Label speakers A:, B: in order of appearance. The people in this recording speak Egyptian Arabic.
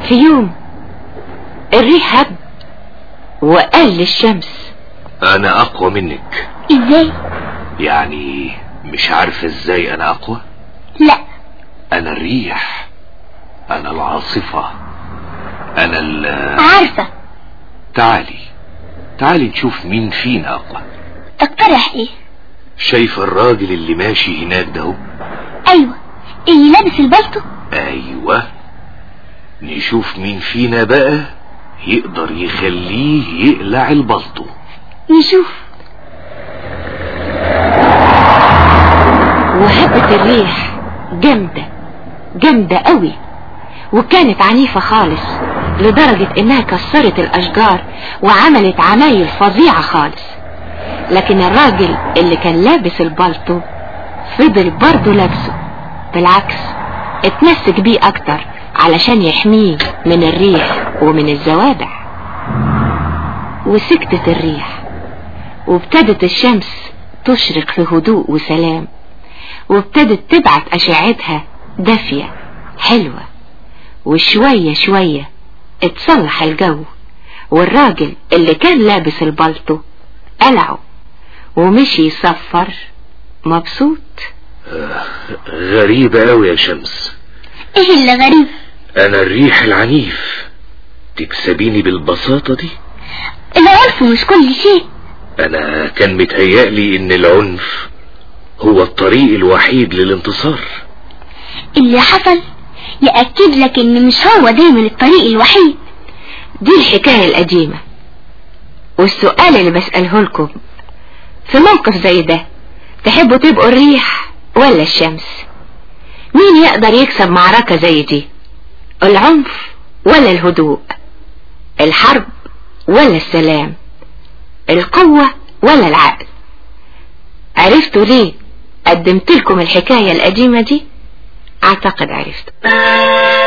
A: في يوم الريح هب وقال للشمس
B: انا اقوى منك
C: ازاي
B: يعني مش عارف ازاي انا اقوى
C: لا
B: انا الريح انا العاصفة انا ال
C: عارفة
B: تعالي تعالي نشوف مين فينا اقوى
C: تقترح ايه
B: شايف الراجل اللي ماشي هناك ده هو؟
C: ايوه اللي لابس البلطو
B: ايوه نشوف مين فينا بقى يقدر يخليه يقلع البلطو
C: نشوف
A: وهبت الريح جامدة جامدة قوي وكانت عنيفة خالص لدرجة انها كسرت الاشجار وعملت عمايل فظيعة خالص لكن الراجل اللي كان لابس البلطو فضل برضه لابسه بالعكس اتمسك بيه اكتر علشان يحميه من الريح ومن الزوابع وسكتت الريح وابتدت الشمس تشرق في هدوء وسلام وابتدت تبعت أشعتها دافية حلوة وشوية شوية اتصلح الجو والراجل اللي كان لابس البلطو قلعه ومشي يصفر مبسوط
B: غريبة قوي يا شمس
C: ايه اللي غريب
B: انا الريح العنيف تكسبيني بالبساطة دي
C: العنف مش كل شيء
B: انا كان متهيألي ان العنف هو الطريق الوحيد للانتصار
C: اللي حصل يأكد لك ان مش هو دايما الطريق الوحيد
A: دي الحكاية القديمة والسؤال اللي بسأله لكم في موقف زي ده تحبوا تبقوا الريح ولا الشمس مين يقدر يكسب معركة زي دي العنف ولا الهدوء الحرب ولا السلام القوة ولا العقل عرفتوا ليه قدمت لكم الحكاية القديمة دي اعتقد عرفتوا